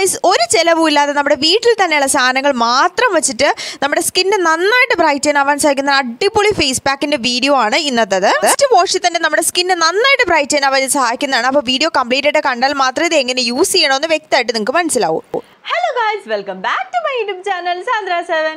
guys ഒരു ചിലവും ഇല്ലാതെ നമ്മുടെ വീട്ടിൽ തന്നെയുള്ള സാധനങ്ങൾ മാത്രം വെച്ചിട്ട് നമ്മുടെ സ്കിന്ന് നന്നായിട്ട് ബ്രൈറ്റൻ ആവാൻ സഹായിക്കുന്ന അടിപൊളി ഫേസ് പാക്കിന്റെ വീഡിയോ ആണ് ഇന്നത്തത് ഫസ്റ്റ് വാഷിൽ തന്നെ നമ്മുടെ സ്കിന്ന് നന്നായിട്ട് ബ്രൈറ്റൻ ആവാൻ സഹായിക്കുന്നതാണ് അപ്പോൾ വീഡിയോ കംപ്ലീറ്റ് ആയിട്ട് കണ്ടാൽ മാത്രമേ ഇത് എങ്ങനെ യൂസ് ചെയ്യണമെന്ന് വ്യക്തമായിട്ട് നിങ്ങൾക്ക് മനസ്സിലാവൂ hello guys welcome back to my YouTube channel Sandra seven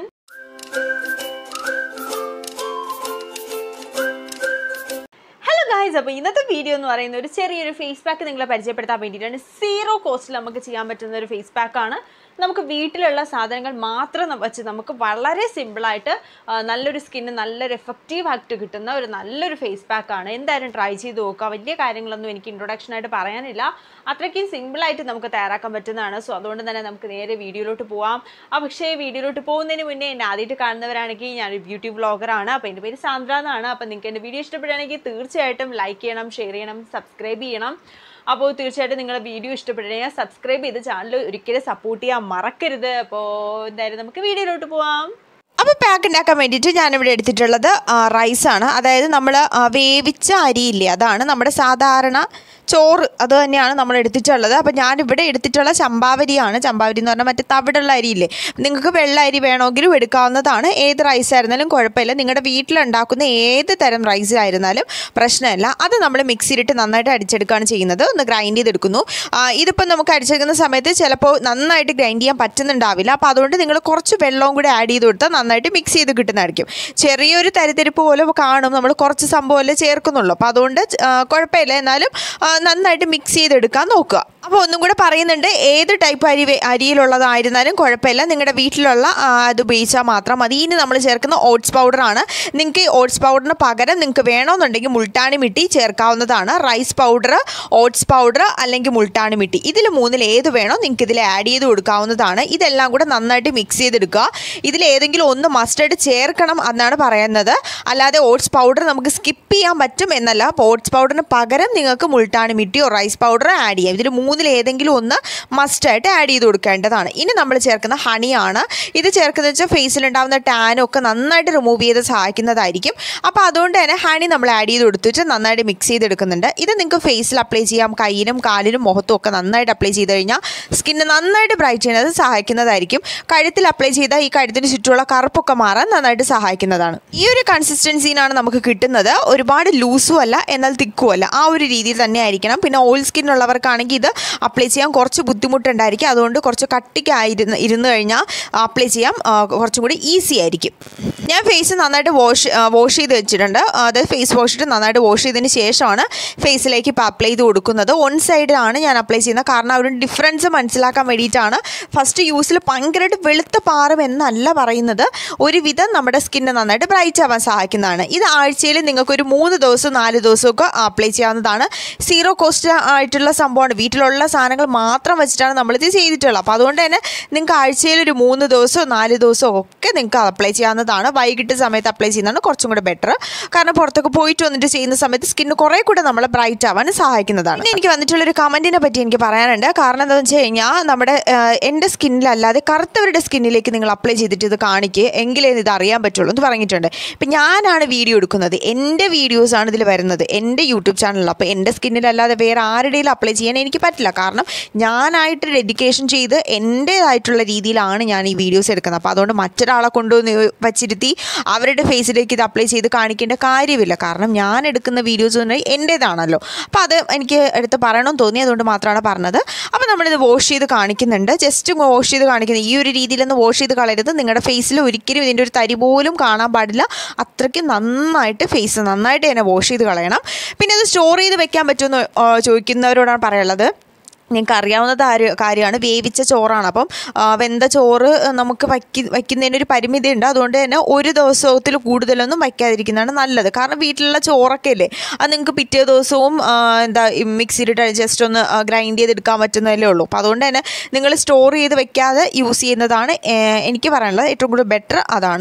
hello guys അപ്പോൾ ഇന്നത്തെ വീഡിയോ എന്ന് പറയുന്ന ഒരു ചെറിയൊരു ഫേസ് പാക്ക് നിങ്ങളെ പരിചയപ്പെടുത്താൻ വേണ്ടിയിട്ടാണ് സീറോ കോസ്റ്റിൽ നമുക്ക് ചെയ്യാൻ പറ്റുന്ന ഒരു ഫേസ് പാക്കാണ് നമുക്ക് വീട്ടിലുള്ള സാധനങ്ങൾ മാത്രം ന- വെച്ച് നമുക്ക് വളരെ സിമ്പിളായിട്ട് നല്ലൊരു സ്കിന്ന് നല്ലൊരു എഫക്റ്റീവ് ആയിട്ട് കിട്ടുന്ന ഒരു നല്ലൊരു ഫേസ് പാക്കാണ് എന്തായാലും ട്രൈ ചെയ്ത് നോക്കുക വലിയ കാര്യങ്ങളൊന്നും എനിക്ക് ഇൻട്രൊഡക്ഷൻ ആയിട്ട് പറയാനില്ല അത്രയ്ക്കും സിമ്പിളായിട്ട് നമുക്ക് തയ്യാറാക്കാൻ പറ്റുന്നതാണ് സോ അതുകൊണ്ട് തന്നെ നമുക്ക് നേരെ വീഡിയോയിലോട്ട് പോവാം ആ പക്ഷേ വീഡിയോയിലോട്ട് പോകുന്നതിന് മുന്നേ എന്നെ ആദ്യമായിട്ട് കാണുന്നവരാണെങ്കിൽ ഞാനൊരു ബ്യൂട്ടി വ്ളോഗറാണ് അപ്പോൾ എൻ്റെ പേര് സാന്ദ്ര എന്നാണ് അപ്പോൾ നിങ്ങൾക്ക് എൻ്റെ വീഡിയോ ഇഷ്ടപ്പെടുകയാണെങ്കിൽ തീർച്ചയായിട്ടും ലൈക്ക് ചെയ്യണം ഷെയർ ചെയ്യണം സബ്സ്ക്രൈബ് ചെയ്യണം അപ്പോൾ തീർച്ചയായിട്ടും നിങ്ങളുടെ വീഡിയോ ഇഷ്ടപ്പെടുകയാണെങ്കിൽ സബ്സ്ക്രൈബ് ചെയ്ത് ചാനൽ ഒരിക്കലും സപ്പോർട്ട് ചെയ്യാൻ മറക്കരുത് അപ്പോൾ എന്തായാലും നമുക്ക് വീഡിയോയിലോട്ട് പോവാം അപ്പോൾ പാക്ക് ഉണ്ടാക്കാൻ വേണ്ടിയിട്ട് ഞാനിവിടെ എടുത്തിട്ടുള്ളത് റൈസാണ് അതായത് നമ്മൾ വേവിച്ച അരിയില്ലേ അതാണ് നമ്മുടെ സാധാരണ ചോറ് അത് തന്നെയാണ് നമ്മൾ എടുത്തിട്ടുള്ളത് അപ്പോൾ ഞാനിവിടെ എടുത്തിട്ടുള്ള ചമ്പാവരിയാണ് ചമ്പാവരി എന്ന് പറഞ്ഞാൽ മറ്റേ തവിടുള്ള അരിയില്ലേ നിങ്ങൾക്ക് വെള്ള അരി വേണമെങ്കിലും എടുക്കാവുന്നതാണ് ഏത് റൈസ് ആയിരുന്നാലും കുഴപ്പമില്ല നിങ്ങളുടെ വീട്ടിലുണ്ടാക്കുന്ന ഏത് തരം റൈസ് ആയിരുന്നാലും പ്രശ്നമില്ല അത് നമ്മൾ മിക്സിയിലിട്ട് നന്നായിട്ട് അടിച്ചെടുക്കുകയാണ് ചെയ്യുന്നത് ഒന്ന് ഗ്രൈൻഡ് ചെയ്തെടുക്കുന്നു ആ, ഇതിപ്പോൾ നമുക്ക് അടിച്ചെടുക്കുന്ന സമയത്ത് ചിലപ്പോൾ നന്നായിട്ട് ഗ്രൈൻഡ് ചെയ്യാൻ പറ്റുന്നുണ്ടാവില്ല അപ്പോൾ അതുകൊണ്ട് നിങ്ങൾ കുറച്ച് വെള്ളവും കൂടി ആഡ് ചെയ്ത് കൊടുത്താൽ നന്നായിട്ട് മിക്സ് ചെയ്ത് കിട്ടുന്നതായിരിക്കും ചെറിയൊരു തരിതരിപ്പ് പോലെ കാണും നമ്മൾ കുറച്ച് സംഭവമല്ലേ ചേർക്കുന്നുള്ളൂ അപ്പോൾ അതുകൊണ്ട് ആ, കുഴപ്പമില്ല എന്നാലും ആ, നന്നായിട്ട് മിക്സ് ചെയ്തെടുക്കാൻ നോക്കുക അപ്പോൾ ഒന്നും കൂടെ പറയുന്നുണ്ട് ഏത് ടൈപ്പ് അരി വേ- അരിയിലുള്ളതായിരുന്നാലും കുഴപ്പമില്ല നിങ്ങളുടെ വീട്ടിലുള്ള ആ, അത് ഉപയോഗിച്ചാൽ മാത്രം മതി ഇനി നമ്മൾ ചേർക്കുന്ന ഓട്സ് പൗഡറാണ് നിങ്ങൾക്ക് ഈ ഓട്സ് പൗഡറിന് പകരം നിങ്ങൾക്ക് വേണമെന്നുണ്ടെങ്കിൽ മുൾട്ടാണി മിട്ടി ചേർക്കാവുന്നതാണ് റൈസ് പൗഡർ ഓട്സ് പൗഡർ അല്ലെങ്കിൽ മുൾട്ടാണി മിട്ടി ഇതിൽ മൂന്നിൽ ഏത് വേണോ നിങ്ങൾക്ക് ഇതിൽ ആഡ് ചെയ്ത് കൊടുക്കാവുന്നതാണ് ഇതെല്ലാം കൂടെ നന്നായിട്ട് മിക്സ് ചെയ്തെടുക്കുക ഇതിൽ ഏതെങ്കിലും ഒന്ന് മസ്റ്റർഡ് ചേർക്കണം എന്നാണ് പറയുന്നത് അല്ലാതെ ഓട്സ് പൗഡർ നമുക്ക് സ്കിപ്പ് ചെയ്യാൻ പറ്റും എന്നല്ല അപ്പോൾ ഓട്സ് പൗഡറിന് പകരം നിങ്ങൾക്ക് മുൾട്ടാണി മിട്ടിയോ റൈസ് പൗഡറോ ആഡ് ചെയ്യാം ഇതിൽ മൂന്നിൽ ഏതെങ്കിലും ഒന്ന് മസ്റ്റായിട്ട് ആഡ് ചെയ്ത് കൊടുക്കേണ്ടതാണ് ഇനി നമ്മൾ ചേർക്കുന്ന ഹണിയാണ് ഇത് ചേർക്കുന്നത് വെച്ചാൽ ഫേസിലുണ്ടാകുന്ന ടാനും ഒക്കെ നന്നായിട്ട് റിമൂവ് ചെയ്ത് സഹായിക്കുന്നതായിരിക്കും അപ്പോൾ അതുകൊണ്ട് തന്നെ ഹണി നമ്മൾ ആഡ് ചെയ്ത് കൊടുത്തിട്ട് നന്നായിട്ട് മിക്സ് ചെയ്തെടുക്കുന്നുണ്ട് ഇത് നിങ്ങൾക്ക് ഫേസിൽ അപ്ലൈ ചെയ്യാം കയ്യിലും കാലിലും മുഖത്തും ഒക്കെ നന്നായിട്ട് അപ്ലൈ ചെയ്ത് കഴിഞ്ഞാൽ സ്കിന്ന് നന്നായിട്ട് ബ്രൈറ്റ് ചെയ്യുന്നത് സഹായിക്കുന്നതായിരിക്കും കഴുത്തിൽ അപ്ലൈ ചെയ്താൽ ഈ കഴുത്തിന് ചുറ്റുമുള്ള കറുപ്പൊക്കെ മാറാൻ നന്നായിട്ട് സഹായിക്കുന്നതാണ് ഈ ഒരു കൺസിസ്റ്റൻസിനാണ് നമുക്ക് കിട്ടുന്നത് ഒരുപാട് ലൂസും അല്ല എന്നാൽ തിക്കും അല്ല ആ ഒരു രീതിയിൽ തന്നെ ആയിരിക്കണം പിന്നെ ഓയിൽ സ്കിൻ ഉള്ളവർക്കാണെങ്കിൽ ഇത് അപ്ലൈ ചെയ്യാൻ കുറച്ച് ബുദ്ധിമുട്ടുണ്ടായിരിക്കും അതുകൊണ്ട് കുറച്ച് കട്ടിക്കായിരുന്ന് ഇരുന്ന് കഴിഞ്ഞാൽ അപ്ലൈ ചെയ്യാൻ ആ, കുറച്ചും കൂടി ഈസി ആയിരിക്കും ഞാൻ ഫേസ് നന്നായിട്ട് വാഷ് വാഷ് ചെയ്ത് വെച്ചിട്ടുണ്ട് അതായത് ഫേസ് വാഷ് ഇട്ട് നന്നായിട്ട് വാഷ് ചെയ്തതിന് ശേഷമാണ് ഫേസിലേക്ക് ഇപ്പോൾ അപ്ലൈ ചെയ്ത് കൊടുക്കുന്നത് വൺ സൈഡിലാണ് ഞാൻ അപ്ലൈ ചെയ്യുന്നത് കാരണം ആ ഒരു ഡിഫറൻസ് മനസ്സിലാക്കാൻ വേണ്ടിയിട്ടാണ് ഫസ്റ്റ് യൂസിൽ ഭയങ്കരമായിട്ട് വെളുത്ത പാറും എന്നല്ല പറയുന്നത് ഒരുവിധം നമ്മുടെ സ്കിന്ന് നന്നായിട്ട് ബ്രൈറ്റ് ആവാൻ സഹായിക്കുന്നതാണ് ഇത് ആഴ്ചയിൽ നിങ്ങൾക്കൊരു മൂന്ന് ദിവസം നാല് ദിവസമൊക്കെ അപ്ലൈ ചെയ്യാവുന്നതാണ് സീറോ കോസ്റ്റ് ആയിട്ടുള്ള സംഭവമാണ് വീട്ടിലുള്ള സാധനങ്ങൾ മാത്രം വെച്ചിട്ടാണ് നമ്മളിത് ചെയ്തിട്ടുള്ളത് അപ്പോൾ അതുകൊണ്ട് തന്നെ നിങ്ങൾക്ക് ആഴ്ചയിൽ ഒരു മൂന്ന് ദിവസമോ നാല് ദിവസമോ ഒക്കെ നിങ്ങൾക്ക് അപ്ലൈ ചെയ്യാവുന്നതാണ് വൈകിട്ട് സമയത്ത് അപ്ലൈ ചെയ്യുന്നതാണ് കുറച്ചും കൂടെ ബെറ്റർ കാരണം പുറത്തൊക്കെ പോയിട്ട് വന്നിട്ട് ചെയ്യുന്ന സമയത്ത് സ്കിന്ന് കുറേ കൂടെ നമ്മളെ ബ്രൈറ്റ് ആവാൻ സഹായിക്കുന്നതാണ് പിന്നെ എനിക്ക് വന്നിട്ടുള്ളൊരു കമൻറ്റിനെ പറ്റി എനിക്ക് പറയാനുണ്ട് കാരണം എന്താണെന്ന് വെച്ച് കഴിഞ്ഞാൽ നമ്മുടെ ആ, എൻ്റെ സ്കിന്നിലല്ലാതെ കറുത്തവരുടെ സ്കിന്നിലേക്ക് നിങ്ങൾ അപ്ലൈ ചെയ്തിട്ട് ഇത് കാണിക്കുക എങ്കിലേ ഇത് അറിയാൻ പറ്റുള്ളൂ എന്ന് പറഞ്ഞിട്ടുണ്ട് ഇപ്പം ഞാനാണ് വീഡിയോ എടുക്കുന്നത് എൻ്റെ വീഡിയോസാണ് ഇതിൽ വരുന്നത് എൻ്റെ യൂട്യൂബ് ചാനലിൽ അപ്പോൾ എൻ്റെ സ്കിന്നിലല്ലാതെ വേറെ ആരുടെയും അപ്ലൈ ചെയ്യാൻ എനിക്ക് പറ്റില്ല കാരണം ഞാനായിട്ട് ഡെഡിക്കേഷൻ ചെയ്ത് എൻ്റേതായിട്ടുള്ള രീതിയിലാണ് ഞാൻ ഈ വീഡിയോസ് എടുക്കുന്നത് അപ്പോൾ അതുകൊണ്ട് മറ്റൊരാളെ കൊണ്ടുവന്ന് വച്ചിരുത്തി അവരുടെ ഫേസിലേക്ക് ഇത് അപ്ലൈ ചെയ്ത് കാണിക്കേണ്ട കാര്യമില്ല കാരണം ഞാൻ എടുക്കുന്ന വീഡിയോസ് തന്നെ എൻ്റേതാണല്ലോ അപ്പോൾ അത് എനിക്ക് എടുത്ത് പറയണമെന്ന് തോന്നി അതുകൊണ്ട് മാത്രമാണ് പറഞ്ഞത് അപ്പോൾ നമ്മളിത് വാഷ് ചെയ്ത് കാണിക്കുന്നുണ്ട് ജസ്റ്റ് വാഷ് ചെയ്ത് കാണിക്കുന്നത് ഈ ഒരു രീതിയിലൊന്ന് വാഷ് ചെയ്ത് കളയരുത് നിങ്ങളുടെ ഫേസിൽ ഒരിക്കലും ഇതിൻ്റെ ഒരു തരി പോലും കാണാൻ പാടില്ല അത്രയ്ക്ക് നന്നായിട്ട് ഫേസ് നന്നായിട്ട് തന്നെ വാഷ് ചെയ്ത് കളയണം പിന്നെ അത് സ്റ്റോർ ചെയ്ത് വെക്കാൻ പറ്റുമെന്ന് ആ, ചോദിക്കുന്നവരോടാണ് പറയാനുള്ളത് നിങ്ങൾക്ക് അറിയാവുന്ന കാര്യ കാര്യമാണ് വേവിച്ച ചോറാണ് അപ്പം ആ, വെന്ത ചോറ് നമുക്ക് വയ്ക്കി വയ്ക്കുന്നതിനൊരു പരിമിതി ഉണ്ട് അതുകൊണ്ട് തന്നെ ഒരു ദിവസത്തിൽ കൂടുതലൊന്നും വയ്ക്കാതിരിക്കുന്നതാണ് നല്ലത് കാരണം വീട്ടിലുള്ള ചോറൊക്കെ അല്ലേ അത് നിങ്ങൾക്ക് പിറ്റേ ദിവസവും ആ, എന്താ മിക്സിയിലിട്ട് ജസ്റ്റ് ഒന്ന് ഗ്രൈൻഡ് ചെയ്തെടുക്കാൻ പറ്റുന്നതല്ലേ ഉള്ളൂ അപ്പോൾ അതുകൊണ്ട് തന്നെ നിങ്ങൾ സ്റ്റോർ ചെയ്ത് വെക്കാതെ യൂസ് ചെയ്യുന്നതാണ് ഏ, എനിക്ക് പറയാനുള്ളത് ഏറ്റവും കൂടുതൽ ബെറ്റർ അതാണ്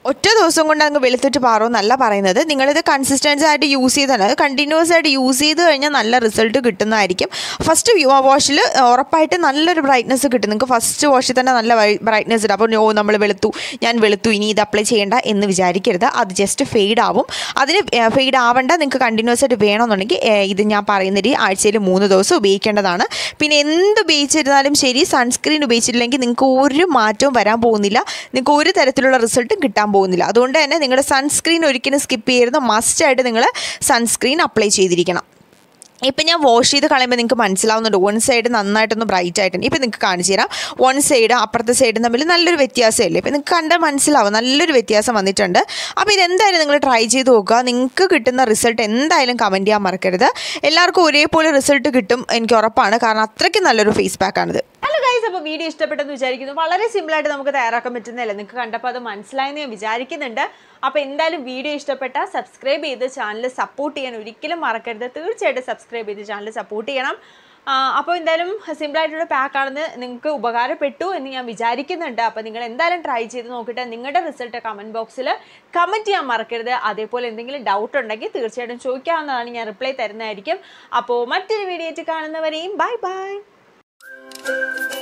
ഒറ്റ ദിവസം കൊണ്ട് അങ്ങ് വെളുത്തിട്ട് പാറുമെന്നല്ല പറയുന്നത് നിങ്ങളിത് കൺസിസ്റ്റൻസി ആയിട്ട് യൂസ് ചെയ്താണ് അത് കണ്ടിന്യൂസ് ആയിട്ട് യൂസ് ചെയ്ത് കഴിഞ്ഞാൽ നല്ല റിസൾട്ട് കിട്ടുന്നതായിരിക്കും ഫസ്റ്റ് വാഷിൽ ഉറപ്പായിട്ട് നല്ലൊരു ബ്രൈറ്റ്നസ് കിട്ടും നിങ്ങൾക്ക് ഫസ്റ്റ് വാഷിൽ തന്നെ നല്ല ബ്രൈറ്റ്നസ് കിട്ടും അപ്പോൾ ഓ നമ്മൾ വെളുത്തു ഞാൻ വെളുത്തു ഇനി ഇത് അപ്ലൈ ചെയ്യേണ്ട എന്ന് വിചാരിക്കരുത് അത് ജസ്റ്റ് ഫെയ്ഡ് ആവും അതിന് ഫെയ്ഡ് ആവേണ്ട നിങ്ങൾക്ക് കണ്ടിന്യൂസ് ആയിട്ട് വേണമെന്നുണ്ടെങ്കിൽ ഏഹ്, ഇത് ഞാൻ പറയുന്ന രീതി ആഴ്ചയിൽ മൂന്ന് ദിവസം ഉപയോഗിക്കേണ്ടതാണ് പിന്നെ എന്ത് ഉപയോഗിച്ചിരുന്നാലും ശരി സൺസ്ക്രീൻ ഉപയോഗിച്ചിട്ടില്ലെങ്കിൽ നിങ്ങൾക്ക് ഒരു മാറ്റവും വരാൻ പോകുന്നില്ല നിങ്ങൾക്ക് ഒരു തരത്തിലുള്ള റിസൾട്ടും കിട്ടാൻ പോകുന്നില്ല അതുകൊണ്ട് തന്നെ നിങ്ങളുടെ സൺസ്ക്രീൻ ഒരിക്കലും സ്കിപ്പ് ചെയ്യരുത് മസ്റ്റായിട്ട് നിങ്ങൾ സൺസ്ക്രീൻ അപ്ലൈ ചെയ്തിരിക്കണം ഇപ്പം ഞാൻ വാഷ് ചെയ്ത് കളയുമ്പോൾ നിങ്ങൾക്ക് മനസ്സിലാവുന്നുണ്ട് വൺ സൈഡ് നന്നായിട്ടൊന്ന് ബ്രൈറ്റ് ആയിട്ടുണ്ട് ഇപ്പം നിങ്ങൾക്ക് കാണിച്ചു തരാം വൺ സൈഡ് അപ്പുറത്തെ സൈഡും തമ്മിൽ നല്ലൊരു വ്യത്യാസമല്ലേ ഇപ്പം നിങ്ങൾക്ക് കണ്ടാൽ മനസ്സിലാവും നല്ലൊരു വ്യത്യാസം വന്നിട്ടുണ്ട് അപ്പോൾ ഇതെന്തായാലും നിങ്ങൾ ട്രൈ ചെയ്ത് നോക്കുക നിങ്ങൾക്ക് കിട്ടുന്ന റിസൾട്ട് എന്തായാലും കമൻറ്റ് ചെയ്യാൻ മറക്കരുത് എല്ലാവർക്കും ഒരേപോലെ റിസൾട്ട് കിട്ടും എനിക്ക് ഉറപ്പാണ് കാരണം അത്രയ്ക്ക് നല്ലൊരു ഫേസ് പാക്കാണിത് ഹലോ ഗൈസ് അപ്പോൾ വീഡിയോ ഇഷ്ടപ്പെട്ടെന്ന് വിചാരിക്കുന്നു വളരെ സിമ്പിളായിട്ട് നമുക്ക് തയ്യാറാക്കാൻ പറ്റുന്നതല്ലേ നിങ്ങൾക്ക് കണ്ടപ്പോൾ അത് മനസ്സിലായെന്ന് ഞാൻ വിചാരിക്കുന്നുണ്ട് അപ്പോൾ എന്തായാലും വീഡിയോ ഇഷ്ടപ്പെട്ടാൽ സബ്സ്ക്രൈബ് ചെയ്ത് ചാനൽ സപ്പോർട്ട് ചെയ്യാൻ ഒരിക്കലും മറക്കരുത് തീർച്ചയായിട്ടും സബ്സ്ക്രൈബ് ചെയ്ത് ചാനൽ സപ്പോർട്ട് ചെയ്യണം ആ, അപ്പോൾ എന്തായാലും സിമ്പിളായിട്ടുള്ള പാക്കാണെന്ന് നിങ്ങൾക്ക് ഉപകാരപ്പെട്ടു എന്ന് ഞാൻ വിചാരിക്കുന്നുണ്ട് അപ്പോൾ നിങ്ങൾ എന്തായാലും ട്രൈ ചെയ്ത് നോക്കിയിട്ട് നിങ്ങളുടെ റിസൾട്ട് കമൻറ്റ് ബോക്സിൽ കമൻറ്റ് ചെയ്യാൻ മറക്കരുത് അതേപോലെ എന്തെങ്കിലും ഡൗട്ട് ഉണ്ടെങ്കിൽ തീർച്ചയായിട്ടും ചോദിക്കാവുന്നതാണ് ഞാൻ റിപ്ലൈ തരുന്നതായിരിക്കും അപ്പോൾ മറ്റൊരു വീഡിയോ ആയിട്ട് കാണുന്നവരെയും ബൈ ബൈ